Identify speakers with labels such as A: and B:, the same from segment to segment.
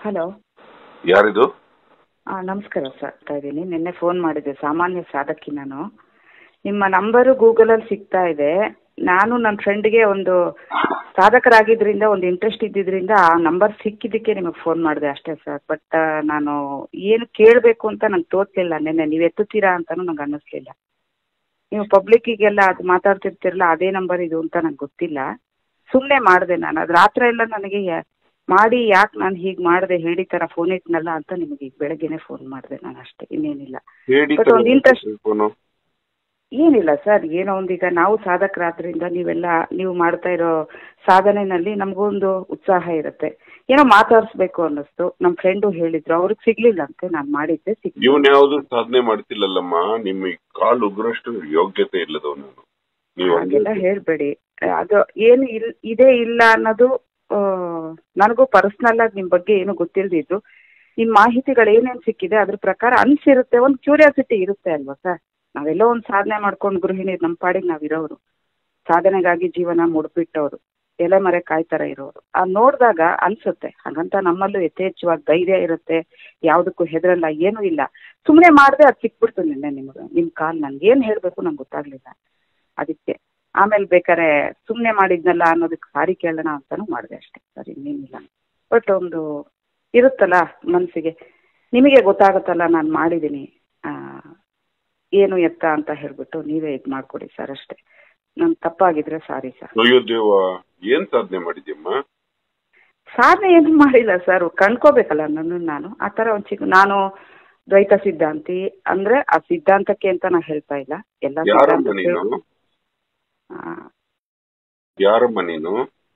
A: Hello
B: ಯಾರಿದು
A: ನಮಸ್ಕಾರ sir ಆಗ್ತಾ ಇದ್ದೀನಿ ನಿನ್ನೆ ಫೋನ್ ಮಾಡಿದ್ದೆ ಸಾಮಾನ್ಯ ಸಾಧಕಿ ನಾನು ನಿಮ್ಮ ನಂಬರು ಗೂಗಲಲ್ಲಿ ಸಿಗ್ತಾ ಇದೆ ನಾನು ನನ್ನ ಫ್ರೆಂಡ್ಗೆ ಒಂದು ಸಾಧಕರಾಗಿದ್ದರಿಂದ ಒಂದು ಇಂಟ್ರೆಸ್ಟ್ ಇದ್ದಿದ್ದರಿಂದ ಆ ನಂಬರ್ ಸಿಕ್ಕಿದ್ದಕ್ಕೆ ನಿಮಗೆ ಫೋನ್ ಮಾಡಿದೆ ಅಷ್ಟೇ ಸರ್ ಬಟ್ ನಾನು ಏನು ಕೇಳಬೇಕು ಅಂತ ನಂಗೆ ತೋಚಲಿಲ್ಲ ನಿನ್ನೆ ನೀವು ಎತ್ತುತ್ತೀರಾ ಅಂತಲೂ ನಂಗೆ ಅನ್ನಿಸ್ಲಿಲ್ಲ ನೀವು ಪಬ್ಲಿಕ್ಕಿಗೆಲ್ಲ ಅದು ಮಾತಾಡ್ತಿರ್ತಿರಲ್ಲ ಅದೇ ನಂಬರ್ ಇದು ಅಂತ ನಂಗೆ ಗೊತ್ತಿಲ್ಲ ಸುಮ್ಮನೆ ಮಾಡಿದೆ ನಾನು ಅದು ರಾತ್ರಿ ಎಲ್ಲ ನನಗೆ ಯಾ- ಮಾಡಿ ಯಾಕೆ ನಾನು ಹೀಗೆ ಮಾಡಿದೆ ಹೇಳಿ ಥರ ಫೋನ್ ಇಟ್ನಲ್ಲ ಅಂತ ನಿಮಗೆ ಈಗ ಬೆಳಗ್ಗೆನೆ ಫೋನ್ ಮಾಡಿದೆ ನಾನು ಅಷ್ಟೇ ಇನ್ನೇನಿಲ್ಲ
B: ಹೇಳಿ
A: But ಒಂದು interest-
B: ಫೋನು
A: ಏನಿಲ್ಲ ಸರ್ ಏನೋ ಒಂದೀಗ ನಾವು ಸಾಧಕರಾದ್ರಿಂದ ನೀವೆಲ್ಲ ನೀವು ಮಾಡ್ತಾ ಇರೋ ಸಾಧನೆನಲ್ಲಿ ನಮಗೊಂದು ಉತ್ಸಾಹ ಇರುತ್ತೆ ಏನೋ ಮಾತಾಡಿಸ್ಬೇಕು ಅನ್ನಿಸ್ತು ನಮ್ಮ ಫ್ರೆಂಡು ಹೇಳಿದ್ರು ಅವ್ರಿಗೆ ಸಿಗ್ಲಿಲ್ಲ ಅಂತೆ ನಾನು ಮಾಡಿದ್ದೆ ಸಿಗ್
B: ಇವನ್ ಯಾವ್ದು ಸಾಧನೆ ಮಾಡ್ತಿಲ್ಲಲ್ಲಮ್ಮ ನಿಮ್ಮ ಈ ಕಾಲ್ ಉಗ್ರಷ್ಟು ಯೋಗ್ಯತೆ ಇಲ್ಲದವ್ ನಾನು ನೀವು
A: ಹಾಗೆಲ್ಲ ಹೇಳ್ಬೇಡಿ ಅದು ಏನು ಇಲ್ ಇದೆ ಇಲ್ಲ ಅನ್ನೋದು ಆ, ನನಗೂ ಪರ್ಸ್ನಲ್ ಆಗಿ ನಿಮ್ಮ ಬಗ್ಗೆ ಏನು ಗೊತ್ತಿಲ್ದಿದ್ದು ನಿಮ್ಮ ಮಾಹಿತಿಗಳು ಏನೇನು ಸಿಕ್ಕಿದೆ ಅದ್ರ ಪ್ರಕಾರ ಅನ್ಸಿರುತ್ತೆ ಒಂದು ಕ್ಯೂರಿಯಾಸಿಟಿ ಇರುತ್ತೆ ಅಲ್ವಾ ಸರ್ ನಾವೆಲ್ಲೋ ಒಂದು ಸಾಧನೆ ಮಾಡ್ಕೊಂಡು ಗೃಹಿಣಿ ನಮ್ಮ ಪಾಡಿಗೆ ನಾವಿರೋರು ಸಾಧನೆಗಾಗಿ ಜೀವನ ಮುಡ್ಬಿಟ್ಟವ್ರು ಎಲೆ ಮರೆ ಕಾಯಿ ಥರ ಇರೋರು ಆ ನೋಡಿದಾಗ ಅನ್ಸುತ್ತೆ ಹಾಗಂತ ನಮ್ಮಲ್ಲೂ ಯಥೇಚ್ಛವಾಗಿ ಧೈರ್ಯ ಇರುತ್ತೆ ಯಾವುದಕ್ಕೂ ಹೆದರಲ್ಲ ಏನೂ ಇಲ್ಲ ಸುಮ್ಮನೆ ಮಾಡಿದೆ ಅದು ಸಿಕ್ಬಿಡ್ತು ನಿನ್ನೆ ನಿಮ್ಗೆ ನಿಮ್ಮ ಕಾಲ್ ನನ್ಗೆ ಏನು ಹೇಳಬೇಕು ನಂಗೆ ಗೊತ್ತಾಗ್ಲಿಲ್ಲ ಅದಕ್ಕೆ ಆಮೇಲೆ ಬೇಕಾರೆ ಸುಮ್ಮನೆ ಮಾಡಿದ್ನಲ್ಲ ಅನ್ನೋದಕ್ಕೆ ಸಾರಿ ಕೇಳೋಣ ಅಂತಾನು ಮಾಡಿದೆ ಅಷ್ಟೇ ಸರಿ ಇನ್ನೇನಿಲ್ಲ ಬಟ್ ಒಂದು ಇರುತ್ತಲ್ಲ ಮನಸ್ಸಿಗೆ ನಿಮಗೆ ಗೊತ್ತಾಗುತ್ತಲ್ಲ ನಾನು ಮಾಡಿದ್ದೀನಿ ಆ, ಏನು ಎತ್ತ ಅಂತ ಹೇಳ್ಬಿಟ್ಟು ನೀವೇ ಇದು ಮಾಡಿಕೊಡಿ ಸರ್ ಅಷ್ಟೇ ನಾನು ತಪ್ಪಾಗಿದ್ರೆ ಸಾರಿ ಸರ್
B: ಅಯ್ಯೋ ದೇವ ಏನ್ ಸಾಧನೆ ಮಾಡಿದ್ಯಮ್ಮ
A: ಸಾಧನೆ ಏನು ಮಾಡಿಲ್ಲ ಸರ್ ಕಂಡ್ಕೋಬೇಕಲ್ಲ ನನ್ನನ್ನು ನಾನು ಆ ಥರ ಒಂದು ಚಿಕ್ಕ ನಾನು ದ್ವೈತ ಸಿದ್ಧಾಂತಿ ಅಂದ್ರೆ ಆ ಸಿದ್ಧಾಂತಕ್ಕೆ ಅಂತ ನಾ ಹೇಳ್ತಾ ಇಲ್ಲ ಎಲ್ಲ
B: ಯಾರಮ್ಮ
A: ಸಿದ್ಧಾಂತ
B: ನೀನು
A: ಆ,
B: ಯಾರಮ್ಮ ನೀನು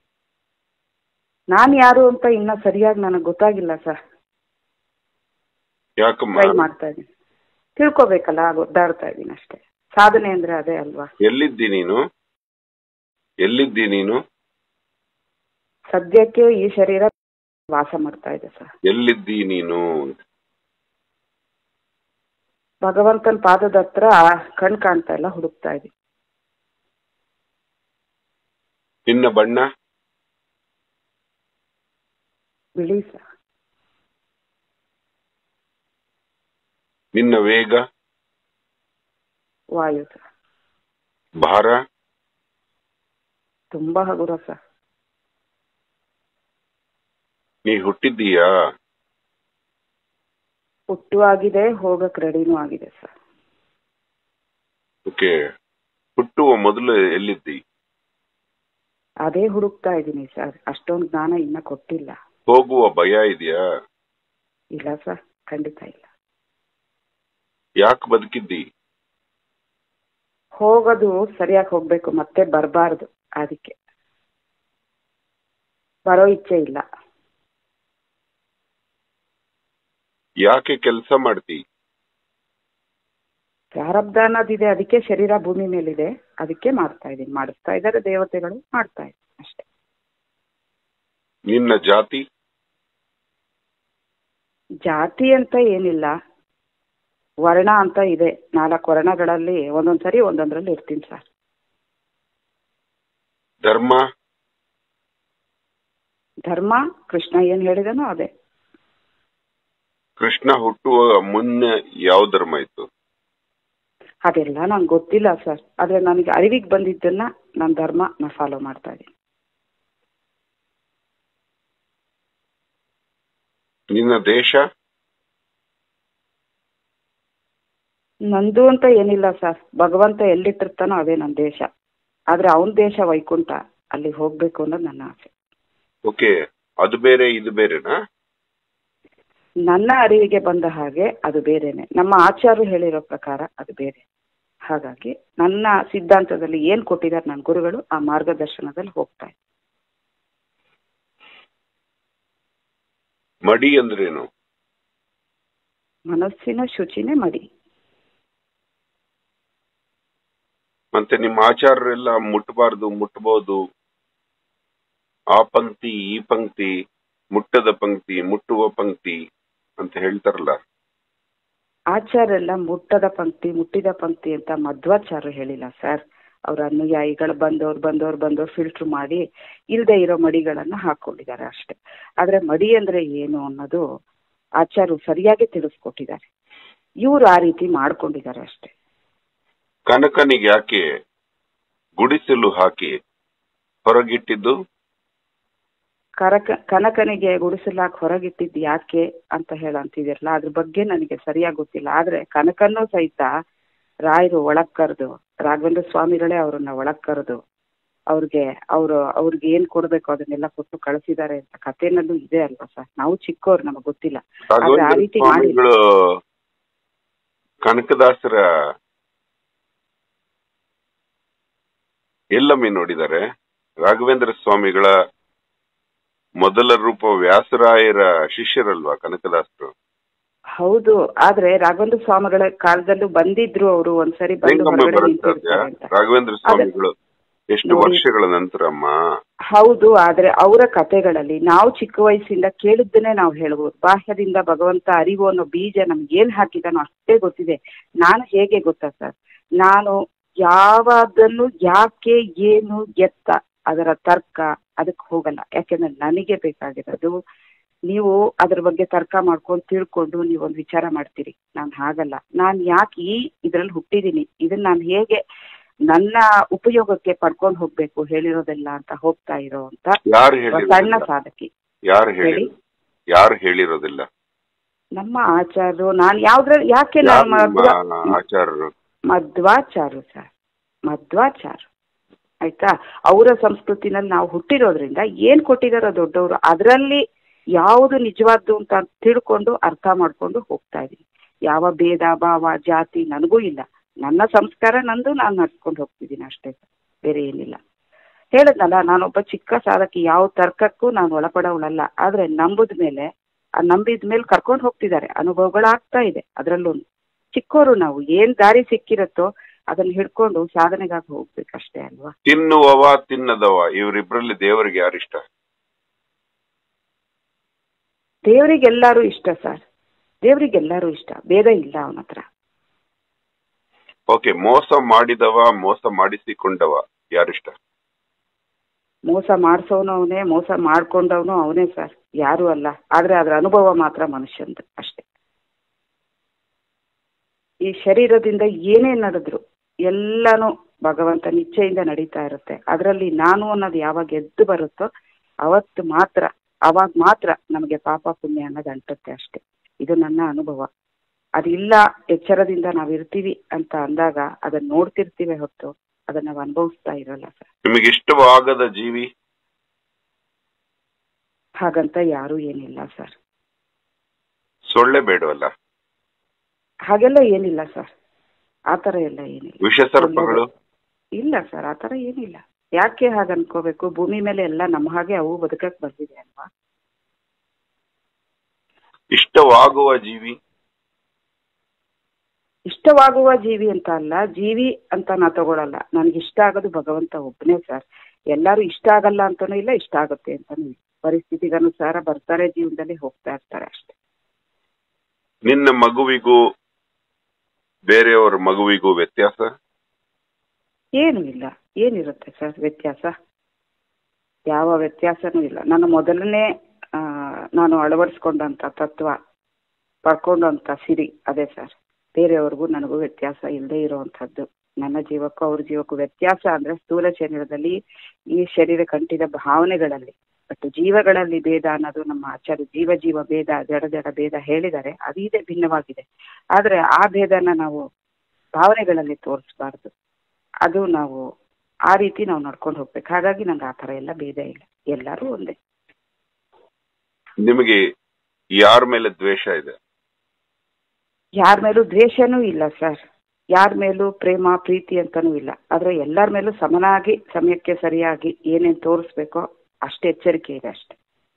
A: ನಾನು ಯಾರು ಅಂತ ಇನ್ನ ಸರಿಯಾಗಿ ನನಗೆ ಗೊತ್ತಾಗಿಲ್ಲ ಸರ್
B: ಯಾಕಮ್ಮ
A: ಟ್ರೈ ಮಾಡ್ತಾ ಇದ್ದೀನಿ ತಿಳ್ಕೊಬೇಕಲ್ಲ ಒದ್ದಾಡ್ತಾ ಇದ್ದೀನಿ ಅಷ್ಟೇ ಸಾಧನೆ ಅಂದ್ರೆ ಅದೇ ಅಲ್ವಾ
B: ಎಲ್ಲಿದ್ದಿ ನೀನು ಎಲ್ಲಿದ್ದಿ ನೀನು
A: ಸದ್ಯಕ್ಕೆ ಈ ಶರೀರ ವಾಸ ಮಾಡ್ತಾ ಇದೆ ಸರ್
B: ಎಲ್ಲಿದ್ದಿ ನೀನು
A: ಭಗವಂತನ ಪಾದದ ಹತ್ರ ಕಣ್ ಕಾಣ್ತಾ ಇಲ್ಲ ಹುಡುಕ್ತಾ ಇದ್ದೀನಿ
B: ನಿನ್ನ ಬಣ್ಣ
A: ಬಿಳಿ ಸರ್
B: ನಿನ್ನ ವೇಗ
A: ವಾಯು ಸರ್
B: ಭಾರ
A: ತುಂಬಾ ಹಗುರ ಸರ್
B: ನೀ ಹುಟ್ಟಿದ್ದೀಯಾ
A: ಹುಟ್ಟು ಆಗಿದೆ ಹೋಗಕ್ ರೆಡಿನೂ ಆಗಿದೆ ಸರ್
B: ಓಕೆ ಹುಟ್ಟುವ ಮೊದಲು ಎಲ್ಲಿದ್ದಿ
A: ಅದೇ ಹುಡುಕ್ತಾ ಇದ್ದೀನಿ ಸರ್ ಅಷ್ಟೊಂದು ಜ್ಞಾನ ಇನ್ನ ಕೊಟ್ಟಿಲ್ಲ
B: ಹೋಗುವ ಭಯ ಇದೆಯಾ
A: ಇಲ್ಲ ಸರ್ ಖಂಡಿತ ಇಲ್ಲ
B: ಯಾಕೆ ಬದುಕಿದ್ದಿ
A: ಹೋಗೋದು ಸರಿಯಾಗಿ ಹೋಗ್ಬೇಕು ಮತ್ತೆ ಬರಬಾರ್ದು ಅದಕ್ಕೆ ಬರೋ ಇಚ್ಛೆ ಇಲ್ಲ
B: ಯಾಕೆ ಕೆಲಸ ಮಾಡ್ತಿ
A: ಪ್ರಾರಬ್ಧ ಅನ್ನೋದಿದೆ ಅದಕ್ಕೆ ಶರೀರ ಭೂಮಿ ಮೇಲಿದೆ ಅದಕ್ಕೆ ಮಾಡ್ತಾ ಇದ್ದೀನಿ ಮಾಡಿಸ್ತಾ ಇದ್ದಾರೆ ದೇವತೆಗಳು ಮಾಡ್ತಾ ಇದ್ದೀನಿ ಅಷ್ಟೇ
B: ನಿನ್ನ ಜಾತಿ
A: ಜಾತಿ ಅಂತ ಏನಿಲ್ಲ ವರ್ಣ ಅಂತ ಇದೆ ನಾಲ್ಕು ವರ್ಣಗಳಲ್ಲಿ ಒಂದೊಂದ್ಸರಿ ಒಂದೊಂದ್ರಲ್ಲಿ ಇರ್ತೀನಿ ಸರ್
B: ಧರ್ಮ
A: ಧರ್ಮ ಕೃಷ್ಣ ಏನ್ ಹೇಳಿದನೋ ಅದೇ
B: ಕೃಷ್ಣ ಹುಟ್ಟುವ ಮುನ್ನ ಯಾವ ಧರ್ಮ ಇತ್ತು
A: ಅದೆಲ್ಲ ನಂಗೆ ಗೊತ್ತಿಲ್ಲ ಸರ್ ಆದ್ರೆ ನನಗೆ ಅರಿವಿಗೆ ಬಂದಿದ್ದನ್ನ ನನ್ನ ಧರ್ಮ ನಾ ಫಾಲೋ ಮಾಡ್ತಾ ಇದ್ದೀನಿ
B: ನಿನ್ನ ದೇಶ
A: ನಂದು ಅಂತ ಏನಿಲ್ಲ ಸರ್ ಭಗವಂತ ಎಲ್ಲಿಟ್ಟಿರ್ತಾನೋ ಅದೇ ನನ್ನ ದೇಶ ಆದ್ರೆ ಅವನ ದೇಶ ವೈಕುಂಠ ಅಲ್ಲಿ ಹೋಗ್ಬೇಕು ಅನ್ನೋದು ನನ್ನ ಆಸೆ
B: ಓಕೆ ಅದು ಬೇರೆ ಇದು ಬೇರೆನಾ
A: ನನ್ನ ಅರಿವಿಗೆ ಬಂದ ಹಾಗೆ ಅದು ಬೇರೆನೆ ನಮ್ಮ ಆಚಾರ್ಯರು ಹೇಳಿರೋ ಪ್ರಕಾರ ಅದು ಬೇರೆ ಹಾಗಾಗಿ ನನ್ನ ಸಿದ್ಧಾಂತದಲ್ಲಿ ಏನ್ ಕೊಟ್ಟಿದ್ದಾರೆ ನನ್ನ ಗುರುಗಳು ಆ ಮಾರ್ಗದರ್ಶನದಲ್ಲಿ ಹೋಗ್ತಾ ಇದ್ದೀನಿ
B: ಮಡಿ ಅಂದ್ರೇನು
A: ಮನಸ್ಸಿನ ಶುಚಿನೇ ಮಡಿ
B: ಮತ್ತೆ ನಿಮ್ಮ ಆಚಾರ್ಯರೆಲ್ಲ ಮುಟ್ಟಬಾರ್ದು ಮುಟ್ಟಬಹುದು ಆ ಪಂಕ್ತಿ ಈ ಪಂಕ್ತಿ ಮುಟ್ಟದ ಪಂಕ್ತಿ ಮುಟ್ಟುವ ಪಂಕ್ತಿ ಅಂತ ಹೇಳ್ತಾರಲ್ಲ
A: ಆಚಾರ್ಯರೆಲ್ಲ ಮುಟ್ಟದ ಪಂಕ್ತಿ ಮುಟ್ಟಿದ ಪಂಕ್ತಿ ಅಂತ ಮಧ್ವಾಚಾರ್ಯರು ಹೇಳಿಲ್ಲ ಸರ್ ಅವ್ರ ಅನುಯಾಯಿಗಳು ಬಂದವ್ರು ಬಂದವ್ರು ಬಂದವ್ರು ಫಿಲ್ಟರ್ ಮಾಡಿ ಇಲ್ಲದೆ ಇರೋ ಮಡಿಗಳನ್ನ ಹಾಕೊಂಡಿದ್ದಾರೆ ಅಷ್ಟೇ ಆದ್ರೆ ಮಡಿ ಅಂದ್ರೆ ಏನು ಅನ್ನೋದು ಆಚಾರ್ಯರು ಸರಿಯಾಗಿ ತಿಳಿಸ್ಕೊಟ್ಟಿದ್ದಾರೆ ಇವ್ರು ಆ ರೀತಿ ಮಾಡ್ಕೊಂಡಿದ್ದಾರೆ ಅಷ್ಟೇ
B: ಕನಕನಿಗೆ ಯಾಕೆ ಗುಡಿಸಲು ಹಾಕಿ ಹೊರಗಿಟ್ಟಿದ್ದು
A: ಕರಕ ಕನಕನಿಗೆ ಗುಡಿಸಲಾಕ್ ಹೊರಗಿಟ್ಟಿದ್ ಯಾಕೆ ಅಂತ ಹೇಳಂತಿದಿರಲ್ಲ ಅದ್ರ ಬಗ್ಗೆ ನನಗೆ ಸರಿಯಾಗಿ ಗೊತ್ತಿಲ್ಲ ಆದ್ರೆ ಕನಕನ್ನೂ ಸಹಿತ ರಾಯರು ಒಳಗ್ ಕರೆದು ರಾಘವೇಂದ್ರ ಸ್ವಾಮಿಗಳೇ ಅವ್ರನ್ನ ಒಳಗ್ ಕರೆದು ಅವ್ರಿಗೆ ಅವ್ರು ಅವ್ರಿಗೆ ಏನ್ ಕೊಡ್ಬೇಕು ಅದನ್ನೆಲ್ಲ ಕೊಟ್ಟು ಕಳಿಸಿದ್ದಾರೆ ಅಂತ ಕಥೆನಲ್ಲೂ ಇದೆ ಅಲ್ವಾ ಸರ್ ನಾವು ಚಿಕ್ಕವ್ರು ನಮಗ್ ಗೊತ್ತಿಲ್ಲ ಆದ್ರೆ ಆ
B: ರಾಘವೇಂದ್ರ
A: ರೀತಿ ಮಾಡಿ
B: ಸ್ವಾಮಿಗಳು ಕನಕದಾಸರ ಎಲ್ಲೊಮ್ಮೆ ನೋಡಿದ್ದಾರೆ ರಾಘವೇಂದ್ರ ಸ್ವಾಮಿಗಳ ಮೊದಲ ರೂಪ ವ್ಯಾಸರಾಯರ ಶಿಷ್ಯರಲ್ವಾ ಕನಕದಾಸರು
A: ಹೌದು ಆದ್ರೆ ರಾಘವೇಂದ್ರ ಸ್ವಾಮಿಗಳ ಕಾಲದಲ್ಲೂ ಬಂದಿದ್ರು ಅವರು ಒಂದ್ಸರಿ ಬಂದು
B: ಹೆಂಗೊಮ್ಮೆ
A: ಹೊರಗಡೆ
B: ಬರುತ್ತೆ
A: ನಿಂತಿರ್ತಾರೆ ಅಂತ
B: ರಾಘವೇಂದ್ರ ಸ್ವಾಮಿಗಳು ಎಷ್ಟು
A: ನೋಡಿ.
B: ವರ್ಷಗಳ ನಂತರಮ್ಮ
A: ಹೌದು ಆದ್ರೆ ಅವರ ಕಥೆಗಳಲ್ಲಿ ನಾವು ಚಿಕ್ಕ ವಯಸ್ಸಿಂದ ಕೇಳಿದ್ದನ್ನೇ ನಾವು ಹೇಳ್ಬೋದು ಬಾಹ್ಯದಿಂದ ಭಗವಂತ ಅರಿವು ಅನ್ನೋ ಬೀಜ ನಮ್ಗೆ ಏನ್ ಹಾಕಿದಾನೋ ಅಷ್ಟೇ ಗೊತ್ತಿದೆ ನಾನು ಹೇಗೆ ಗೊತ್ತಾ ಸರ್ ನಾನು ಯಾವಾದನ್ನು ಯಾಕೆ ಏನು ಎತ್ತ ಅದರ ತರ್ಕ ಅದಕ್ಕೆ ಹೋಗಲ್ಲ ಯಾಕೆಂದ್ರೆ ನನಗೆ ಬೇಕಾಗಿರೋದು ನೀವು ಅದ್ರ ಬಗ್ಗೆ ತರ್ಕ ಮಾಡ್ಕೊಂಡು ತಿಳ್ಕೊಂಡು ನೀವು ಒಂದು ವಿಚಾರ ಮಾಡ್ತೀರಿ ನಾನು ಹಾಗಲ್ಲ ನಾನು ಯಾಕೆ ಈ ಇದ್ರಲ್ಲಿ ಹುಟ್ಟಿದೀನಿ ಇದನ್ನ ನಾನು ಹೇಗೆ ನನ್ನ ಉಪಯೋಗಕ್ಕೆ ಪಡ್ಕೊಂಡು ಹೋಗ್ಬೇಕು ಹೇಳಿರೋದೆಲ್ಲ ಅಂತ ಹೋಗ್ತಾ ಇರೋ ಅಂತ
B: ಯಾರು
A: ಒಬ್ಬ ಸಣ್ಣ
B: ಹೇಳಿರೋದಿಲ್ಲ
A: ಸಾಧಕಿ
B: ಯಾರು ಹೇಳಿ
A: ಹೇಳಿ
B: ಯಾರು ಹೇಳಿರೋದಿಲ್ಲ
A: ನಮ್ಮ ಆಚಾರ್ಯರು ನಾನು ಯಾವ್ದ್ರ ಯಾಕೆ
B: ಯಾರು
A: ನಾನು ಮಧ್ವ
B: ನಿಮ್ಮ ಆಚಾರ್ಯರು
A: ಮಧ್ವಾಚಾರ್ಯ ಸರ್ ಮಧ್ವಾಚಾರ್ಯ ಆಯ್ತಾ ಅವರ ಸಂಸ್ಕೃತಿನಲ್ಲಿ ನಾವು ಹುಟ್ಟಿರೋದ್ರಿಂದ ಏನ್ ಕೊಟ್ಟಿದಾರೋ ದೊಡ್ಡವರು ಅದರಲ್ಲಿ ಯಾವುದು ನಿಜವಾದ್ದು ಅಂತ ತಿಳ್ಕೊಂಡು ಅರ್ಥ ಮಾಡ್ಕೊಂಡು ಹೋಗ್ತಾ ಇದೀನಿ ಯಾವ ಭೇದ ಭಾವ ಜಾತಿ ನನಗೂ ಇಲ್ಲ ನನ್ನ ಸಂಸ್ಕಾರ ನಂದು ನಾನು ನಡ್ಸ್ಕೊಂಡು ಹೋಗ್ತಿದ್ದೀನಿ ಅಷ್ಟೇ ಸರ್ ಬೇರೆ ಏನಿಲ್ಲ ಹೇಳದ್ನಲ್ಲ ನಾನೊಬ್ಬ ಚಿಕ್ಕ ಸಾಧಕಿ ಯಾವ ತರ್ಕಕ್ಕೂ ನಾನು ಒಳಪಡೋಳಲ್ಲ ಆದ್ರೆ ನಂಬುದ ಮೇಲೆ ಆ ನಂಬಿದ ಮೇಲೆ ಕರ್ಕೊಂಡು ಹೋಗ್ತಿದ್ದಾರೆ ಅನುಭವಗಳಾಗ್ತಾ ಇದೆ ಅದ್ರಲ್ಲೂ ಚಿಕ್ಕೋರು ನಾವು ಏನ್ ದಾರಿ ಸಿಕ್ಕಿರತ್ತೋ ಅದನ್ನ ಹಿಡ್ಕೊಂಡು ಸಾಧನೆಗಾಗಿ ಹೋಗ್ಬೇಕಷ್ಟೇ ಅಲ್ವಾ
B: ತಿನ್ನುವವ ತಿನ್ನದವ ಇವರಿಬ್ರಲ್ಲಿ ದೇವರಿಗೆ ಯಾರಿಷ್ಟ
A: ದೇವರಿಗೆಲ್ಲಾರು ಇಷ್ಟ ಸರ್ ದೇವರಿಗೆಲ್ಲಾರು ಇಷ್ಟ ಭೇದ ಇಲ್ಲ ಅವನ ಹತ್ರ
B: ಓಕೆ ಮೋಸ ಮಾಡಿದವ ಮೋಸ ಮಾಡಿಸಿಕೊಂಡವ ಯಾರಿಷ್ಟ
A: ಮೋಸ ಮಾಡ್ಸೋನು ಅವನೇ ಮೋಸ ಮಾಡ್ಕೊಂಡವನು ಅವನೇ ಸರ್ ಯಾರು ಅಲ್ಲ ಆದ್ರೆ ಅದ್ರ ಅನುಭವ ಮಾತ್ರ ಮನುಷ್ಯಂದು ಅಷ್ಟೇ ಈ ಶರೀರದಿಂದ ಏನೇ ನಡೆದ್ರು ಎಲ್ಲಾನು ಭಗವಂತನ ಇಚ್ಛೆಯಿಂದ ನಡೀತಾ ಇರುತ್ತೆ ಅದರಲ್ಲಿ ನಾನು ಅನ್ನೋದು ಯಾವಾಗ ಎದ್ದು ಬರುತ್ತೋ ಅವತ್ತು ಮಾತ್ರ ಅವಾಗ ಮಾತ್ರ ನಮಗೆ ಪಾಪ ಪುಣ್ಯ ಅನ್ನೋದು ಅಂಟುತ್ತೆ ಅಷ್ಟೇ ಇದು ನನ್ನ ಅನುಭವ ಅದಿಲ್ಲ ಎಚ್ಚರದಿಂದ ನಾವ್ ಇರ್ತೀವಿ ಅಂತ ಅಂದಾಗ ಅದನ್ನ ನೋಡ್ತಿರ್ತೀವಿ ಹೊತ್ತು ಅದನ್ನ ನಾವು ಅನುಭವಿಸ್ತಾ ಇರಲ್ಲ ಸರ್
B: ನಿಮಗೆ ಇಷ್ಟವಾಗದ ಜೀವಿ
A: ಹಾಗಂತ ಯಾರೂ ಏನಿಲ್ಲ ಸರ್
B: ಸೊಳ್ಳೆ ಬೇಡವಲ್ಲ
A: ಹಾಗೆಲ್ಲ ಏನಿಲ್ಲ ಸರ್ ಆ ಥರ ಎಲ್ಲ ಏನಿಲ್ಲ
B: ವಿಷ ಸರ್ಪಗಳು
A: ಇಲ್ಲ ಸರ್ ಆ ಥರ ಏನಿಲ್ಲ ಯಾಕೆ ಹಾಗೆ ಅನ್ಕೋಬೇಕು ಭೂಮಿ ಮೇಲೆ ಎಲ್ಲ ನಮ್ಮ ಹಾಗೆ ಅವು ಬದುಕಕ್ ಬಂದಿದೆ ಅಲ್ವಾ
B: ಇಷ್ಟವಾಗುವ ಜೀವಿ
A: ಇಷ್ಟವಾಗುವ ಜೀವಿ ಅಂತ ಅಲ್ಲ ಜೀವಿ ಅಂತ ನಾ ತಗೊಳಲ್ಲ ನನ್ಗೆ ಇಷ್ಟ ಆಗೋದು ಭಗವಂತ ಒಬ್ಬನೇ ಸರ್ ಎಲ್ಲರೂ ಇಷ್ಟ ಆಗಲ್ಲ ಅಂತಾನೂ ಇಲ್ಲ ಇಷ್ಟ ಆಗುತ್ತೆ ಅಂತಾನೂ ಇಲ್ಲ ಪರಿಸ್ಥಿತಿಗನುಸಾರ ಬರ್ತಾರೆ ಜೀವನದಲ್ಲಿ ಹೋಗ್ತಾ ಇರ್ತಾರೆ ಅಷ್ಟೇ
B: ನಿನ್ನ ಮಗುವಿಗೂ ಬೇರೆಯವರ ಮಗುವಿಗೂ ವ್ಯತ್ಯಾಸ
A: ಏನು ಇಲ್ಲ ಏನಿರುತ್ತೆ ಸರ್ ವ್ಯತ್ಯಾಸ ಯಾವ ವ್ಯತ್ಯಾಸನೂ ಇಲ್ಲ ನನ್ನ ಮೊದಲನೇ ಆ, ನಾನು ಅಳವಡಿಸ್ಕೊಂಡಂತ ತತ್ವ ಪಡ್ಕೊಂಡಂತ ಸಿರಿ ಅದೇ ಸರ್ ಬೇರೆಯವ್ರಿಗೂ ನನಗೂ ವ್ಯತ್ಯಾಸ ಇಲ್ಲದೆ ಇರುವಂತದ್ದು ನನ್ನ ಜೀವಕ್ಕೂ ಅವ್ರ ಜೀವಕ್ಕೂ ವ್ಯತ್ಯಾಸ ಅಂದ್ರೆ ಸ್ಥೂಲ ಶರೀರದಲ್ಲಿ ಈ ಶರೀರ ಕಂಟಿದ ಭಾವನೆಗಳಲ್ಲಿ ಬಟ್ ಜೀವಗಳಲ್ಲಿ ಭೇದ ಅನ್ನೋದು ನಮ್ಮ ಆಚಾರ್ಯ ಜೀವ ಜೀವ ಭೇದ ಜಡ ಜಡ ಭೇದ ಹೇಳಿದ್ದಾರೆ ಅದು ಇದೆ ಭಿನ್ನವಾಗಿದೆ ಆದ್ರೆ ಆ ಭೇದನ ನಾವು ಭಾವನೆಗಳಲ್ಲಿ ತೋರಿಸಬಾರ್ದು ಅದು ನಾವು ಆ ರೀತಿ ನಾವು ನಡ್ಕೊಂಡು ಹೋಗ್ಬೇಕು ಹಾಗಾಗಿ ನಂಗೆ ಆ ಥರ ಎಲ್ಲ ಭೇದ ಇಲ್ಲ ಎಲ್ಲರೂ ಒಂದೇ
B: ನಿಮಗೆ ಯಾರ ಮೇಲೆ ದ್ವೇಷ ಇದೆ
A: ಯಾರ ಮೇಲೂ ದ್ವೇಷನೂ ಇಲ್ಲ ಸರ್ ಯಾರ ಮೇಲೂ ಪ್ರೇಮ ಪ್ರೀತಿ ಅಂತಾನೂ ಇಲ್ಲ ಆದ್ರೆ ಎಲ್ಲರ ಮೇಲೂ ಸಮನಾಗಿ ಸಮಯಕ್ಕೆ ಸರಿಯಾಗಿ ಏನೇನ್ ತೋರಿಸ್ಬೇಕೋ ಅಷ್ಟು ಎಚ್ಚರಿಕೆ ಇದೆ ಅಷ್ಟೇ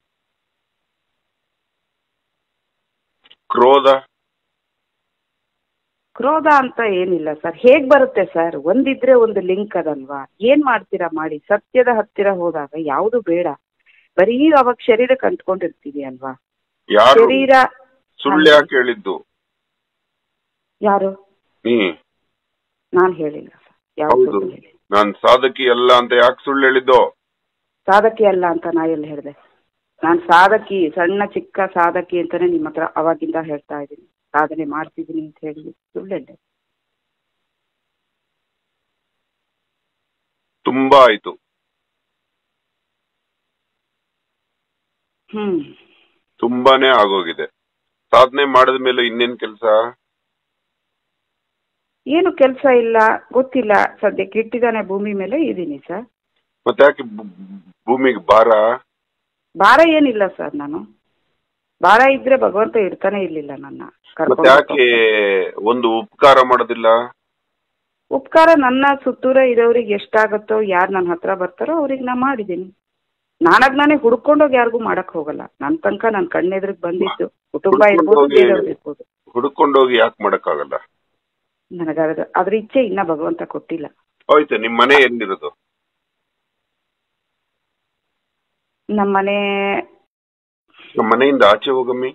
B: ಕ್ರೋಧ
A: ಕ್ರೋಧ ಅಂತ ಏನಿಲ್ಲ ಸರ್ ಹೇಗ್ ಬರುತ್ತೆ ಸರ್ ಒಂದಿದ್ರೆ ಒಂದು ಲಿಂಕ್ ಅದಲ್ವಾ ಏನ್ ಮಾಡ್ತೀರಾ ಮಾಡಿ ಸತ್ಯದ ಹತ್ತಿರ ಹೋದಾಗ ಯಾವುದು ಬೇಡ ಬರೀ ಅವಾಗ ಶರೀರಕ್ಕೆ ಅಂಟ್ಕೊಂಡಿರ್ತೀವಿ ಅಲ್ವಾ
B: ಯಾರು
A: ಶರೀರ
B: ಸುಳ್ಳು ಯಾಕೆ ಹೇಳಿದ್ದು
A: ಯಾರು
B: ನೀ
A: ನಾನ್ ಹೇಳಿಲ್ಲ ಸರ್ ಯಾವ್ದು
B: ಹೌದು.
A: ಹೇಳಿ
B: ನಾನ್ ಸಾಧಕಿ ಅಲ್ಲ ಅಂತ ಯಾಕೆ ಸುಳ್ಳು ಹೇಳಿದ್ದು
A: ಸಾಧಕಿ ಅಲ್ಲ ಅಂತ ನಾ ಎಲ್ಲಿ ಹೇಳಿದೆ ನಾನು ಸಾಧಕಿ ಸಣ್ಣ ಚಿಕ್ಕ ಸಾಧಕಿ ಅಂತಾನೆ ನಿಮ್ಮ ಹತ್ರ ಅವಾಗಿಂದ ಹೇಳ್ತಾ ಇದ್ದೀನಿ ಸಾಧನೆ ಮಾಡ್ತಿದ್ದೀನಿ ಅಂತ ಹೇಳಿ ಸುಳ್ಳೆಲ್ಲೆ
B: ತುಂಬಾ ಆಯ್ತು
A: ಹ್ಮ್
B: ತುಂಬಾನೇ ಆಗೋಗಿದೆ ಸಾಧನೆ ಮಾಡಿದ ಮೇಲೆ ಇನ್ನೇನ್ ಕೆಲಸ
A: ಏನು ಕೆಲಸ ಇಲ್ಲ ಗೊತ್ತಿಲ್ಲ ಸದ್ಯಕ್ಕೆ ಇಟ್ಟಿದ್ದಾನೆ ಭೂಮಿ ಮೇಲೆ ಇದ್ದೀನಿ ಸರ್
B: ಮತ್ತೆ ಯಾಕೆ ಭೂ- ಭೂಮಿಗೆ ಭಾರ
A: ಭಾರ ಏನಿಲ್ಲ ಸರ್ ನಾನು ಭಾರ ಇದ್ರೆ ಭಗವಂತ ಇಡ್ತಾನೆ ಇರ್ಲಿಲ್ಲ ನನ್ನ
B: ಮತ್ತೆ
A: ಕರ್ಕೊಂಡು
B: ಯಾಕೆ ಒಂದು ಉಪಕಾರ ಮಾಡೋದಿಲ್ಲ
A: ಉಪಕಾರ ನನ್ನ ಸುತ್ತೂರ ಇರೋರಿಗೆ ಎಷ್ಟಾಗತ್ತೋ ಯಾರು ನನ್ನ ಹತ್ರ ಬರ್ತಾರೋ ಅವ್ರಿಗೆ ನಾ ಮಾಡಿದ್ದೀನಿ ನಾನಾಗ್ ನಾನೇ ಹುಡ್ಕೊಂಡೋಗಿ ಯಾರಿಗೂ ಮಾಡಕ್ ಹೋಗಲ್ಲ ನನ್ ತನಕ ನನ್ ಕಣ್ಣೆದ್ರಿಗೆ ಬಂದಿದ್ದು ಕುಟುಂಬ ಇರ್ಬೋದು
B: ಹುಡ್ಕೊಂಡೋಗಿ-
A: ಬೇರೆಯವ್ರು ಇರ್ಬೋದು
B: ಹುಡ್ಕೊಂಡೋಗಿ ಯಾಕೆ ಮಾಡಕ್ಕಾಗಲ್ಲ
A: ನನಗದ ಅದ್ರ ಇಚ್ಛೆ ಇನ್ನ ಭಗವಂತ ಕೊಟ್ಟಿಲ್ಲ
B: ಹೋಯ್ತು ನಿಮ್ ಮನೆ ಎಲ್ಲಿರೋದು
A: ನಮ್ಮನೆ
B: ನಮ್ಮ ಮನೆಯಿಂದ ಆಚೆ ಹೋಗಮ್ಮಿ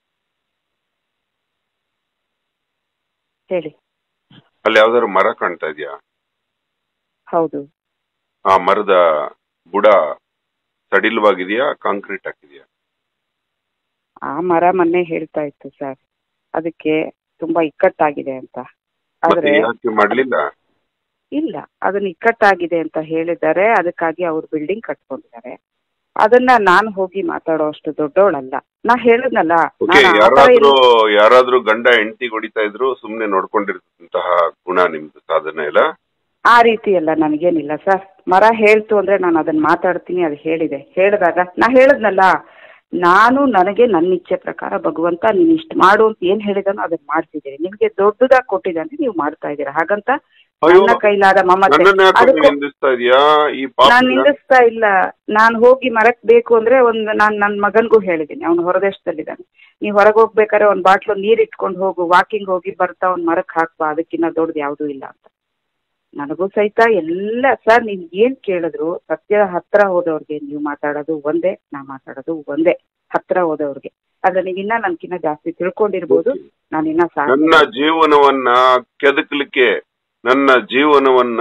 A: ಹೇಳಿ
B: ಅಲ್ಲಿ ಯಾವ್ದಾದ್ರು ಮರ ಕಾಣ್ತಾ ಇದೆಯಾ
A: ಹೌದು
B: ಆ ಮರದ ಬುಡ ಸಡಿಲವಾಗಿದೆಯಾ ಕಾಂಕ್ರೀಟ್ ಹಾಕಿದ್ಯಾ
A: ಆ ಮರ ಮೊನ್ನೆ ಹೇಳ್ತಾ ಇತ್ತು ಸರ್ ಅದಕ್ಕೆ ತುಂಬಾ ಇಕ್ಕಟ್ಟಾಗಿದೆ ಅಂತ
B: ಮತ್ತೆ
A: ಆದ್ರೆ
B: ಯಾಕೆ ಮಾಡ್ಲಿಲ್ಲ
A: ಇಲ್ಲ ಅದನ್ನ ಇಕ್ಕಟ್ಟಾಗಿದೆ ಅಂತ ಹೇಳಿದ್ದಾರೆ ಅದಕ್ಕಾಗಿ ಅವ್ರು ಬಿಲ್ಡಿಂಗ್ ಕಟ್ಕೊಂಡಿದ್ದಾರೆ ಅದನ್ನ ನಾನು ಹೋಗಿ ಮಾತಾಡೋ ಅಷ್ಟು ದೊಡ್ಡವಳಲ್ಲ ನಾ ಹೇಳಿದ್ನಲ್ಲ
B: ಓಕೆ
A: ನಾನು ಆ ಥರ
B: ಯಾರಾದ್ರೂ ಯಾರಾದ್ರೂ ಗಂಡ ಹೆಂಡತಿ ಹೊಡಿತಾ ಇದ್ರು ಸುಮ್ನೆ ನೋಡ್ಕೊಂಡಿರ್ತಂತಹ ಗುಣ ನಿಮ್ದು ಸಾಧನೆ ಇಲ್ಲ
A: ಆ ರೀತಿ ಎಲ್ಲ ನನಗೇನಿಲ್ಲ ಸರ್ ಮರ ಹೇಳ್ತು ಅಂದ್ರೆ ನಾನು ಅದನ್ನ ಮಾತಾಡ್ತೀನಿ ಅದು ಹೇಳಿದೆ ಹೇಳಿದಾಗ ನಾ ಹೇಳಿದ್ನಲ್ಲ ನಾನು ನನಗೆ ನನ್ನ ಇಚ್ಛೆ ಪ್ರಕಾರ ಭಗವಂತ ನೀನ್ ಇಷ್ಟು ಮಾಡು ಅಂತ ಏನ್ ಹೇಳಿದಾನೋ ಅದನ್ನ ಮಾಡ್ತಿದ್ದೀನಿ ನಿಮ್ಗೆ ದೊಡ್ಡದಾಗಿ ಕೊಟ್ಟಿದ್ದಾನೆ ನೀವು ಮಾಡ್ತಾ ಇದ್ದೀರಾ ಹಾಗಂತ
B: ಅಯ್ಯೋ
A: ನನ್ನ ಕೈಲಾದ ಮಮತೆ
B: ನನ್ನನ್ನ ಯಾಕೆ
A: ಅದಕ್ಕೂ-
B: ನಿಂದಿಸ್ತಾ ಇದೀಯಾ ಈ ಪಾಪ
A: ನಾನ್ ನಿಂದಿಸ್ತಾ ಇಲ್ಲ ನಾನ್ ಹೋಗಿ ಮರಕ್ ಬೇಕು ಅಂದ್ರೆ ಒಂದ್ ನಾನ್ ನನ್ ಮಗನ್ಗೂ ಹೇಳಿದ್ದೀನಿ ಅವ್ನು ಹೊರದೇಶದಲ್ಲಿದ್ದಾನೆ ನೀವ್ ಹೊರಗೆ ಹೋಗ್ಬೇಕಾದ್ರೆ ಒಂದ್ ಬಾಟ್ಲು ನೀರ್ ಇಟ್ಕೊಂಡು ಹೋಗು ವಾಕಿಂಗ್ ಹೋಗಿ ಬರ್ತಾ ಒಂದ್ ಮರಕ್ ಹಾಕ್ಬಾ ಅದಕ್ಕಿನ್ನ ದೊಡ್ಡದು ಯಾವ್ದೂ ಇಲ್ಲ ಅಂತ ನನಗೂ ಸಹಿತ ಎಲ್ಲ ಸರ್ ನೀವ್ ಏನ್ ಕೇಳಿದ್ರು ಸತ್ಯದ ಹತ್ರ ಹೋದವ್ರಿಗೆ ನೀವು ಮಾತಾಡೋದು ಒಂದೇ ನಾ ಮಾತಾಡೋದು ಒಂದೇ ಹತ್ರ ಹೋದವ್ರಿಗೆ ಆದ್ರೆ ನೀವ್ ಇನ್ನ ನನ್ಕಿನ್ನ ಜಾಸ್ತಿ ತಿಳ್ಕೊಂಡಿರ್ಬೋದು ನಾನು ಇನ್ನ
B: ನನ್ನ
A: ಸಾಧ್ಯ
B: ಜೀವನವನ್ನ ಕೆದಕ್ಲಿಕ್ಕೆ ನನ್ನ ಜೀವನವನ್ನ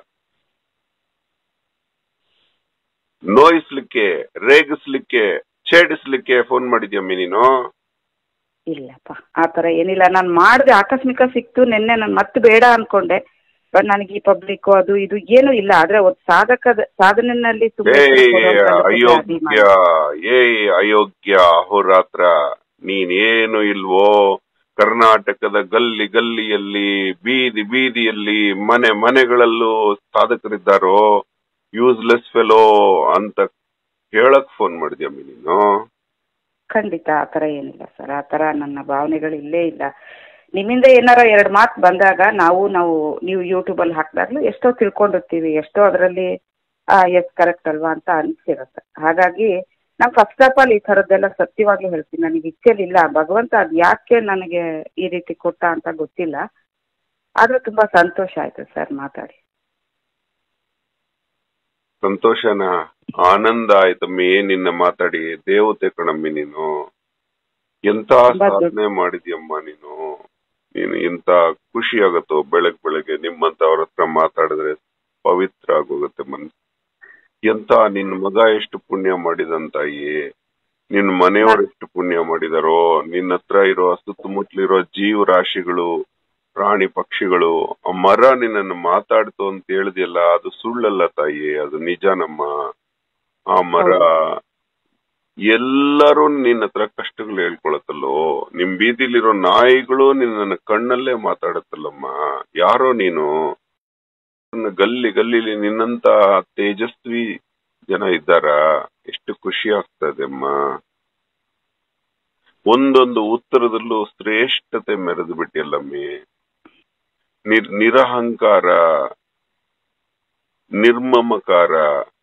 B: ನೋಯಿಸ್ಲಿಕ್ಕೆ ರೇಗಿಸ್ಲಿಕ್ಕೆ ಛೇಡಿಸ್ಲಿಕ್ಕೆ ಫೋನ್ ಮಾಡಿದ್ಯಮ್ಮಿ ನೀನು
A: ಇಲ್ಲಪ್ಪ ಆ ತರ ಏನಿಲ್ಲ ನಾನು ಮಾಡಿದೆ ಆಕಸ್ಮಿಕ ಸಿಕ್ತು ನಿನ್ನೆ ನಾನು ಮತ್ತೆ ಬೇಡ ಅನ್ಕೊಂಡೆ ಬಟ್ ನನಗೆ ಈ ಪಬ್ಲಿಕ್ ಅದು ಇದು ಏನು ಇಲ್ಲ ಆದ್ರೆ ಒಂದು ಸಾಧಕದ ಸಾಧನೆಯಲ್ಲಿ ತುಂಬಾ
B: ಏ
A: ಹೆಸರು ಕೊಡುವಂತದ್ದು
B: ಅಯೋಗ್ಯ
A: ಅಭಿಮಾನ.
B: ಏ ಅಯೋಗ್ಯ ಅಹೋರಾತ್ರ ನೀನೇನು ಇಲ್ವೋ ಕರ್ನಾಟಕದ ಗಲ್ಲಿ ಗಲ್ಲಿಯಲ್ಲಿ ಬೀದಿ ಬೀದಿಯಲ್ಲಿ ಮನೆ ಮನೆಗಳಲ್ಲೂ ಸಾಧಕರಿದ್ದಾರೋ ಯೂಸ್ಲೆಸ್ ಫೆಲೋ ಅಂತ ಹೇಳಕ್ ಫೋನ್ ಮಾಡಿದ್ಯಮ್ಮಿ ನೀನು
A: ಖಂಡಿತ ಆ ತರ ಏನಿಲ್ಲ ಸರ್ ಆ ತರ ನನ್ನ ಭಾವನೆಗಳು ಇಲ್ಲೇ ಇಲ್ಲ ನಿಮ್ಮಿಂದ ಏನಾರ ಎರಡು ಮಾತು ಬಂದಾಗ ನಾವು ನಾವು ನೀವು ಯೂಟ್ಯೂಬ್ ಅಲ್ಲಿ ಹಾಕಿದಾಗ್ಲೂ ಎಷ್ಟೋ ತಿಳ್ಕೊಂಡಿರ್ತೀವಿ ಎಷ್ಟೋ ಅದರಲ್ಲಿ ಎಸ್ ಕರೆಕ್ಟ್ ಅಲ್ವಾ ಅಂತ ಅನಿಸಿರುತ್ತೆ ಹಾಗಾಗಿ ನಾನು ಫಸ್ಟ್ ಆಫ್ ಆಲ್ ಈ ಥರದ್ದೆಲ್ಲ ಸತ್ಯವಾಗ್ಲೂ ಹೇಳ್ತೀನಿ ನನಗೆ ಇಚ್ಛೆಲಿಲ್ಲ ಭಗವಂತ ಅದು ಯಾಕೆ ನನಗೆ ಈ ರೀತಿ ಕೊಟ್ಟ ಅಂತ ಗೊತ್ತಿಲ್ಲ ಆದ್ರೂ ತುಂಬಾ ಸಂತೋಷ ಆಯ್ತು ಸರ್ ಮಾತಾಡಿ
B: ಸಂತೋಷನ ಆನಂದ ಆಯ್ತಮ್ಮಿ ನಿನ್ನ ಮಾತಾಡಿ ದೇವತೆ ಕಣಮ್ಮಿ ನೀನು ಎಂತ
A: ತುಂಬಾ ದೊಡ್ಡ-
B: ಸಾಧನೆ ಮಾಡಿದ್ಯಮ್ಮ ನೀನು ನೀನು ಎಂತ ಖುಷಿ ಆಗತ್ತೋ ಬೆಳಗ್ ಬೆಳಗ್ಗೆ ನಿಮ್ಮಂತವ್ರ ಹತ್ರ ಮಾತಾಡಿದ್ರೆ ಪವಿತ್ರ ಆಗೋಗುತ್ತೆ ಮನ್ಸು ಎಂತ ನಿನ್ ಮಗ ಎಷ್ಟು ಪುಣ್ಯ ಮಾಡಿದಂತಾಯಿ ನಿನ್ ಮನೆಯವ್ರು ಎಷ್ಟು ಪುಣ್ಯ ಮಾಡಿದಾರೋ ನಿನ್ನ ಹತ್ರ ಇರೋ ಸುತ್ತಮುತ್ತಲಿರೋ ಜೀವರಾಶಿಗಳು ಪ್ರಾಣಿ ಪಕ್ಷಿಗಳು ಆ ಮರ ನಿನ್ನನ್ನು ಮಾತಾಡ್ತು ಅಂತ ಹೇಳಿದ್ಯಲ್ಲ ಅದು ಸುಳ್ಳಲ್ಲ ತಾಯಿ ಅದು ನಿಜನಮ್ಮ ಆ ಮರ ಎಲ್ಲರೂ ನಿನ್ನ ಹತ್ರ ಕಷ್ಟಗಳು ಹೇಳ್ಕೊಳತ್ತಲ್ಲೋ ನಿಮ್ ಬೀದಿಲಿರೋ ನಾಯಿಗಳು ನಿನ್ನ ಕಣ್ಣಲ್ಲೇ ಮಾತಾಡತ್ತಲ್ಲಮ್ಮ ಯಾರೋ ನೀನು ನನ್ನ ಗಲ್ಲಿ ಗಲ್ಲಿಲಿ ನಿನ್ನಂತ ತೇಜಸ್ವಿ ಜನ ಇದ್ದಾರ ಎಷ್ಟು ಖುಷಿ ಆಗ್ತದೆ ಅಮ್ಮ ಒಂದೊಂದು ಉತ್ತರದಲ್ಲೂ ಶ್ರೇಷ್ಠತೆ ಮೆರೆದು ಬಿಟ್ಟಿಯಲ್ಲಮ್ಮಿ ನಿರ್ ನಿರಹಂಕಾರ ನಿರ್ಮಮಕಾರ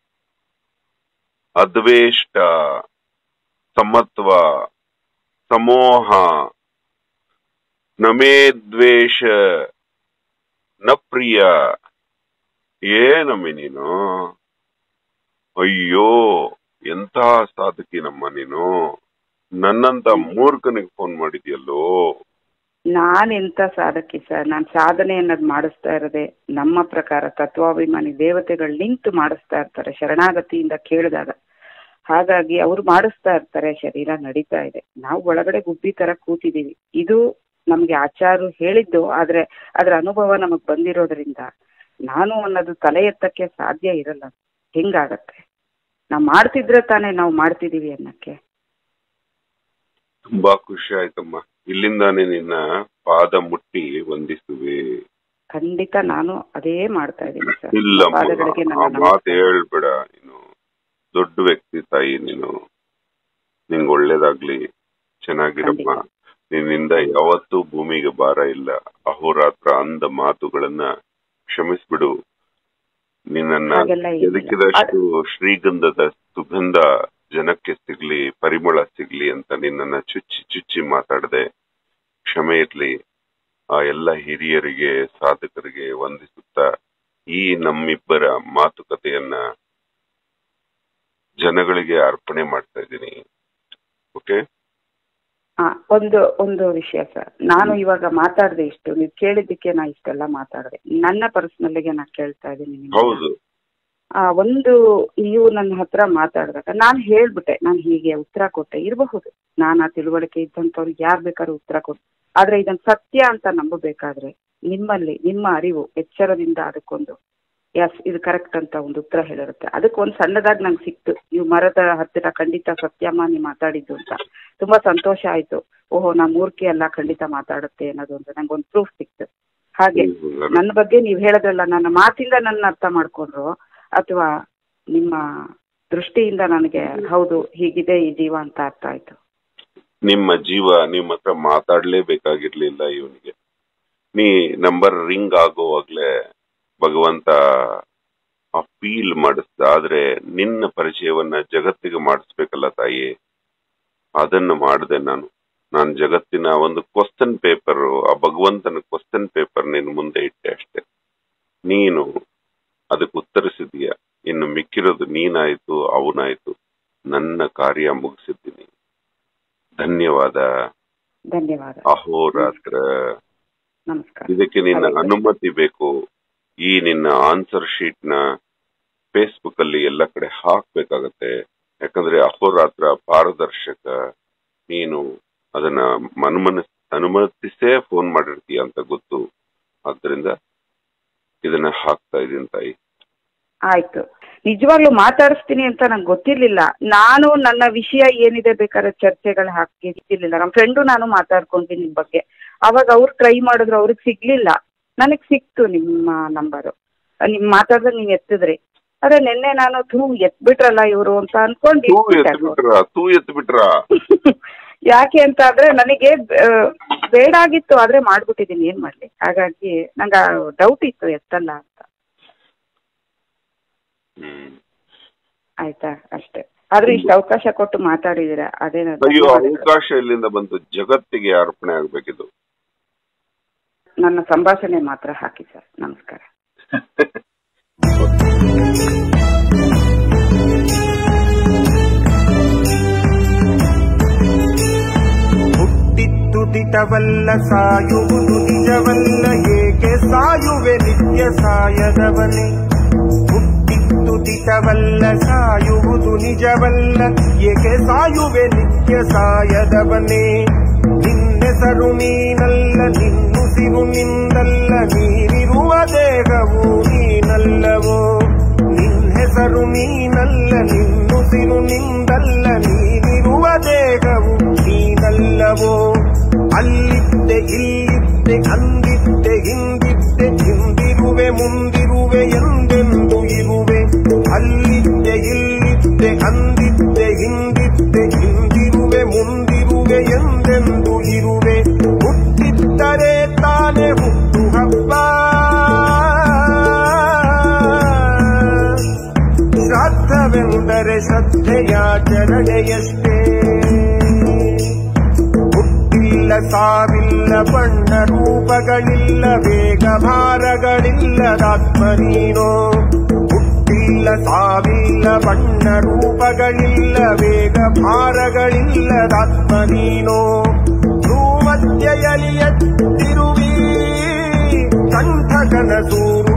B: ಅದ್ವೇಷ್ಟ ಸಮತ್ವ ಸಮೋಹ ನಮೇ ದ್ವೇಷ ನ ಪ್ರಿಯ ಏನಮ್ಮಿ ನೀನು ಅಯ್ಯೋ ಎಂತ ಸಾಧಕಿ ನಮ್ಮ ನೀನು ನನ್ನಂತ ಮೂರ್ಖನಿಗೆ ಫೋನ್ ಮಾಡಿದ್ಯಲ್ಲೋ
A: ನಾನೆಂತ ಸಾಧಕಿ ಸರ್ ನಾನು ಸಾಧನೆ ಅನ್ನೋದು ಮಾಡಿಸ್ತಾ ಇರೋದೆ ನಮ್ಮ ಪ್ರಕಾರ ತತ್ವಾಭಿಮಾನಿ ದೇವತೆಗಳು ನಿಂತು ಮಾಡಿಸ್ತಾ ಇರ್ತಾರೆ ಶರಣಾಗತಿಯಿಂದ ಕೇಳಿದಾಗ ಹಾಗಾಗಿ ಅವ್ರು ಮಾಡಿಸ್ತಾ ಇರ್ತಾರೆ ಶರೀರ ನಡೀತಾ ಇದೆ ನಾವು ಒಳಗಡೆ ಗುಬ್ಬಿ ತರ ಕೂತಿದೀವಿ ಇದು ನಮ್ಗೆ ಆಚಾರು ಹೇಳಿದ್ದು ಆದ್ರೆ ಅದ್ರ ಅನುಭವ ನಮಗ್ ಬಂದಿರೋದ್ರಿಂದ ನಾನು ಅನ್ನೋದು ತಲೆ ಎತ್ತಕ್ಕೆ ಸಾಧ್ಯ ಇರಲ್ಲ ಹೆಂಗಾಗತ್ತೆ ನಾವ್ ಮಾಡ್ತಿದ್ರೆ ತಾನೇ ನಾವು ಮಾಡ್ತಿದೀವಿ ಅನ್ನಕ್ಕೆ
B: ತುಂಬಾ ಖುಷಿ ಆಯ್ತಮ್ಮ ಇಲ್ಲಿಂದಾನೇ ನಿನ್ನ ಪಾದ ಮುಟ್ಟಿ ವಂದಿಸುವೆ
A: ಖಂಡಿತ ನಾನು ಅದೇ ಮಾಡ್ತಾ ಇದ್ದೀನಿ ಸರ್
B: ಇಲ್ಲಮ್ಮ
A: ಪಾದಗಳಿಗೆ
B: ಆ
A: ನನ್ನ
B: ಮಾತು
A: ನಮಸ್ಕಾರ.
B: ಹೇಳ್ಬೇಡ ನೀನು ದೊಡ್ಡ ವ್ಯಕ್ತಿ ತಾಯಿ ನೀನು ನಿಂಗ್ ಒಳ್ಳೇದಾಗ್ಲಿ ಚೆನ್ನಾಗಿರಮ್ಮ
A: ಖಂಡಿತ.
B: ನಿನ್ನಿಂದ ಯಾವತ್ತೂ ಭೂಮಿಗೆ ಭಾರ ಇಲ್ಲ ಅಹೋರಾತ್ರ ಅಂದ ಮಾತುಗಳನ್ನ ಕ್ಷಮಿಸ್ಬಿಡು ನಿನ್ನನ್ನ
A: ಹಾಗೆಲ್ಲ ಏನಿಲ್ಲ.
B: ಎದಕಿದಷ್ಟು ಶ್ರೀಗಂಧದ ಸುಗಂಧ ಜನಕ್ಕೆ ಸಿಗ್ಲಿ ಪರಿಮಳ ಸಿಗ್ಲಿ ಅಂತ ನಿನ್ನನ್ನ ಚುಚ್ಚಿ ಚುಚ್ಚಿ ಮಾತಾಡದೆ ಕ್ಷಮೆ ಇರ್ಲಿ ಆ ಎಲ್ಲ ಹಿರಿಯರಿಗೆ ಸಾಧಕರಿಗೆ ವಂದಿಸುತ್ತಾ ಈ ನಮ್ಮಿಬ್ಬರ ಮಾತುಕತೆಯನ್ನ ಜನಗಳಿಗೆ ಅರ್ಪಣೆ ಮಾಡ್ತಾ ಇದ್ದೀನಿ ಓಕೆ
A: ಆ, ಒಂದು ಒಂದು ವಿಷಯ ಸರ್ ನಾನು ಇವಾಗ ಮಾತಾಡ್ದೆ ಇಷ್ಟು ನೀವು ಕೇಳಿದ್ದಕ್ಕೆ ನಾ ಇಷ್ಟೆಲ್ಲ ಮಾತಾಡಿದೆ ನನ್ನ ಪರ್ಸನಲ್ಗೆ ನಾ ಕೇಳ್ತಾ ಇದ್ದೀನಿ ನಿಮ್ಗೆ.
B: ಹೌದು
A: ಆ ಒಂದು ನೀವು ನನ್ನ ಹತ್ರ ಮಾತಾಡಿದಾಗ ನಾನು ಹೇಳ್ಬಿಟ್ಟೆ ನಾನು ಹೀಗೆ ಉತ್ತರ ಕೊಟ್ಟೆ ಇರಬಹುದು ನಾನು ಆ ತಿಳುವಳಿಕೆ ಇದ್ದಂಥವ್ರಿಗೆ ಯಾರು ಬೇಕಾದ್ರೂ ಉತ್ತರ ಕೊಟ್ಟು ಆದ್ರೆ ಇದನ್ನ ಸತ್ಯ ಅಂತ ನಂಬಬೇಕಾದ್ರೆ ನಿಮ್ಮಲ್ಲಿ ನಿಮ್ಮ ಅರಿವು ಎಚ್ಚರದಿಂದ ಅದಕ್ಕೊಂದು ಎಸ್ ಇದು ಕರೆಕ್ಟ್ ಅಂತ ಒಂದು ಉತ್ತರ ಹೇಳಿರುತ್ತೆ ಅದಕ್ಕೆ ಒಂದು ಸಣ್ಣದಾಗಿ ನಂಗೆ ಸಿಕ್ತು ನೀವು ಮರದ ಹತ್ತಿರ ಖಂಡಿತ ಸತ್ಯಮ್ಮ ನೀವು ಮಾತಾಡಿದ್ದು ಅಂತ ತುಂಬಾ ಸಂತೋಷ ಆಯ್ತು ಓಹೋ ನಾ ಮೂರ್ಖಿ ಅಲ್ಲ ಖಂಡಿತ ಮಾತಾಡುತ್ತೆ ಅನ್ನೋದು ಒಂದು ನಂಗೆ ಒಂದು ಪ್ರೂಫ್ ಸಿಕ್ತು ಹಾಗೆ ನನ್ನ ಬಗ್ಗೆ ನೀವು ಹೇಳೋದಲ್ಲ ನನ್ನ ಮಾತಿಂದ ನನ್ನ ಅರ್ಥ ಮಾಡ್ಕೊಂಡ್ರು ಅಥವಾ ನಿಮ್ಮ ದೃಷ್ಟಿಯಿಂದ ನನಗೆ ಹೌದು ಹೀಗಿದೆ ಈ ಜೀವ ಅಂತ ಅರ್ಥ ಆಯ್ತು
B: ನಿಮ್ಮ ಜೀವ ನಿಮ್ಮ ಹತ್ರ ಮಾತಾಡ್ಲೇಬೇಕಾಗಿರ್ಲಿಲ್ಲ ಇವನಿಗೆ ನೀ ನಂಬರ್ ರಿಂಗ್ ಆಗೋವಾಗ್ಲೇ ಭಗವಂತ ಆ ಫೀಲ್ ಮಾಡಿಸ್ದ ಆದ್ರೆ ನಿನ್ನ ಪರಿಚಯವನ್ನ ಜಗತ್ತಿಗೆ ಮಾಡಿಸ್ಬೇಕಲ್ಲ ತಾಯಿ ಅದನ್ನು ಮಾಡಿದೆ ನಾನು ನಾನು ಜಗತ್ತಿನ ಒಂದು ಕ್ವಶನ್ ಪೇಪರ್ ಆ ಭಗವಂತನ ಕ್ವಶನ್ ಪೇಪರ್ ನಿನ್ ಮುಂದೆ ಇಟ್ಟೆ ಅಷ್ಟೇ ನೀನು ಅದಕ್ಕೆ ಉತ್ತರಿಸಿದೀಯ ಇನ್ನು ಮಿಕ್ಕಿರೋದು ನೀನಾಯ್ತು ಅವನಾಯ್ತು ನನ್ನ ಕಾರ್ಯ ಮುಗಿಸಿದ್ದೀನಿ ಧನ್ಯವಾದ
A: ಧನ್ಯವಾದ
B: ಅಹೋರಾತ್ರ
A: ನಮಸ್ಕಾರ
B: ಇದಕ್ಕೆ ನಿನ್ನ
A: ಹೌದು.
B: ಅನುಮತಿ ಬೇಕು ಈ ನಿನ್ನ ಆನ್ಸರ್ ಶೀಟ್ ನ ಫೇಸ್ಬುಕ್ ಅಲ್ಲಿ ಎಲ್ಲ ಕಡೆ ಹಾಕ್ಬೇಕಾಗತ್ತೆ ಯಾಕಂದ್ರೆ ಅಹೋರಾತ್ರ ಪಾರದರ್ಶಕ ನೀನು ಅದನ್ನ ಮನ್ಮನ ಅನುಮತಿಸೇ ಫೋನ್ ಮಾಡಿರ್ತೀಯ ಅಂತ ಗೊತ್ತು ಆದ್ರಿಂದ ಇದನ್ನ ಹಾಕ್ತಾ ಇದೀನಿ ತಾಯಿ
A: ಆಯ್ತು ನಿಜವಾಗ್ಲೂ ಮಾತಾಡಿಸ್ತೀನಿ ಅಂತ ನಂಗೆ ಗೊತ್ತಿರ್ಲಿಲ್ಲ ನಾನು ನನ್ನ ವಿಷಯ ಏನಿದೆ ಬೇಕಾದ್ರೆ ಚರ್ಚೆಗಳು ಹಾಕಿ ಇರ್ಲಿಲ್ಲ ನಮ್ಮ ಫ್ರೆಂಡು ನಾನು ಮಾತಾಡ್ಕೊಂಡ್ವಿ ನಿಮ್ ಬಗ್ಗೆ ಅವಾಗ ಅವ್ರು ಟ್ರೈ ಮಾಡಿದ್ರು ಅವ್ರಿಗೆ ಸಿಗ್ಲಿಲ್ಲ ನನಗ್ ಸಿಕ್ತು ನಿಮ್ಮ ನಂಬರು ನಿಮ್ ಮಾತಾಡಿದಾಗ ನೀವ್ ಎತ್ತಿದ್ರಿ ಅದೇ ನಿನ್ನೆ ನಾನು ಥೂ ಎತ್ಬಿಟ್ರಲ್ಲ ಇವರು ಅಂತ ಅನ್ಕೊಂಡು
B: ತೂ
A: ಇಟ್ಬಿಟ್ಟೆ
B: ಎತ್ತು ಬಿಟ್ರ ತೂ ಎತ್ತು ಬಿಟ್ರ
A: ಯಾಕೆ ಅಂತ ಆದ್ರೆ ನನಗೆ ಆ, ಬೇಡ ಆಗಿತ್ತು ಆದ್ರೆ ಮಾಡ್ಬಿಟ್ಟಿದೀನಿ ಏನ್ ಮಾಡ್ಲಿ ಹಾಗಾಗಿ ನಂಗ ಡೌಟ್ ಇತ್ತು ಎತ್ತಲ್ಲ ಅಂತ
B: ಹ್ಮ್
A: ಆಯ್ತಾ ಅಷ್ಟೇ ಆದ್ರೆ ಇಷ್ಟು ಅವಕಾಶ ಕೊಟ್ಟು ಮಾತಾಡಿದೀರ ಅದೇ ನನ್ನ
B: ಅಯ್ಯೋ
A: ಧನ್ಯವಾದಗಳು.
B: ಅವಕಾಶ ಇಲ್ಲಿಂದ ಬಂತು ಜಗತ್ತಿಗೆ ಅರ್ಪಣೆ ಆಗ್ಬೇಕಿದು
A: ನನ್ನ ಸಂಭಾಷಣೆ ಮಾತ್ರ ಹಾಕಿ ಸರ್ ನಮಸ್ಕಾರ
C: ಹುಟ್ಟಿತ್ತುದಿತವಲ್ಲ ಸಾಯುವುದು ನಿಜವಲ್ಲ ಏಕೆ ಸಾಯುವೆ ನಿತ್ಯ ಸಾಯದವನೇ ಹುಟ್ಟಿತ್ತುದಿತವಲ್ಲ ಸಾಯುವುದು ನಿಜವಲ್ಲ ಏಕೆ ಸಾಯುವೆ ನಿತ್ಯ ಸಾಯದವನೇ ನಿನ್ನೆಸರು ನೀನಲ್ಲ ನಿನ್ನುಸಿರು ನಿಂದಲ್ಲ ನೀನಿರುವ ದೇಹವು ನೀನಲ್ಲವೋ ನಿನ್ ಹೆಸರು ನೀನಲ್ಲ ನಿನ್ನುಸಿರು ನಿಂದಲ್ಲ ನೀನಿರುವ ದೇಹವು ನೀನಲ್ಲವೋ ಅಲ್ಲಿದ್ದೆ ಇಲ್ಲಿದ್ದೆ ಅಂದಿದ್ದೆ ಹಿಂದಿದ್ದೆ ಹಿಂದಿರುವೆ ಮುಂದಿರುವೆ ಎಂದೆಂದು ಇರುವೆ ಅಲ್ಲಿದ್ದೆ ಇಲ್ಲಿದ್ದೆ ಅಂದಿದ್ದೆ ಹಿಂದಿದ್ದೆ ಹಿಂದಿರುವೆ ಮುಂದಿರುವೆ ಎಂದೆಂದು ಇರುವೆ ಹುಟ್ಟಿದ್ದರೆ ತಾನೇ ಹುಟ್ಟು ಹಬ್ಬ ಶ್ರಾದ್ದವೆಂದರೆ ಶ್ರದ್ಧೆಯಾಚರಣೆಯಷ್ಟೇ ಹುಟ್ಟಿಲ್ಲ ಸಾವಿಲ್ಲ ಬಣ್ಣ ರೂಪಗಳಿಲ್ಲ ವೇಗ ಭಾರಗಳಿಲ್ಲದಾತ್ಮ ನೀನೋ ಹುಟ್ಟಿಲ್ಲ ಸಾವಿಲ್ಲ ಬಣ್ಣ ರೂಪಗಳಿಲ್ಲ ವೇಗ ಭಾರಗಳಿಲ್ಲದಾತ್ಮ ನೀನೋ ಭೂಮಧ್ಯೆಯಲಿಯತ್ತಿರುವಿ ಕಂಠಕನಸೂರು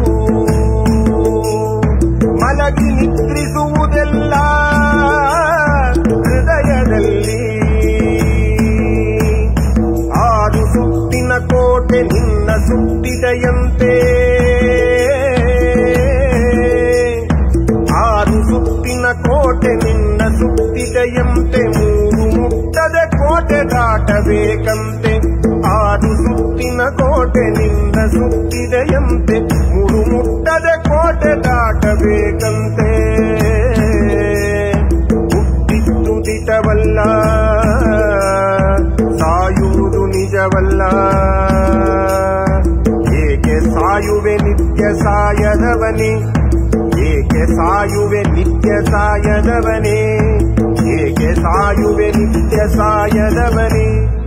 C: ಮಲಗಿ ನಿದ್ರಿಸುವುದೆಲ್ಲ ಹೃದಯದಲ್ಲಿ ಆರು ಸುತ್ತಿನ ಕೋಟೆ ನಿನ್ನ ಸುತ್ತಿದೆಯಂತೆ ಆರು ಸುತ್ತಿನ ಕೋಟೆ ನಿನ್ನ ಸುತ್ತಿದೆಯಂತೆ ಮೂರು ಮುಟ್ಟದೆ ಕೋಟೆ ದಾಟಬೇಕಂತೆ ಆರು ಸುತ್ತಿನ ಕೋಟೆ ನಿನ್ನ ಸುತ್ತಿದೆಯಂತೆ ಮೂರು ಮುಟ್ಟದೆ ಕೋಟೆ ದಾಟಬೇಕಂತೆ ಹುಟ್ಟಿದ್ದು ದಿಟವಲ್ಲ ಸಾಯುವುದು ನಿಜವಲ್ಲ ಏಕೆ ಸಾಯುವೆ ನಿತ್ಯ ಸಾಯದವನೇ ಏಕೆ ಸಾಯುವೆ ನಿತ್ಯ ಸಾಯದವನೇ ಏಕೆ ಸಾಯುವೆ ನಿತ್ಯ ಸಾಯದವನೇ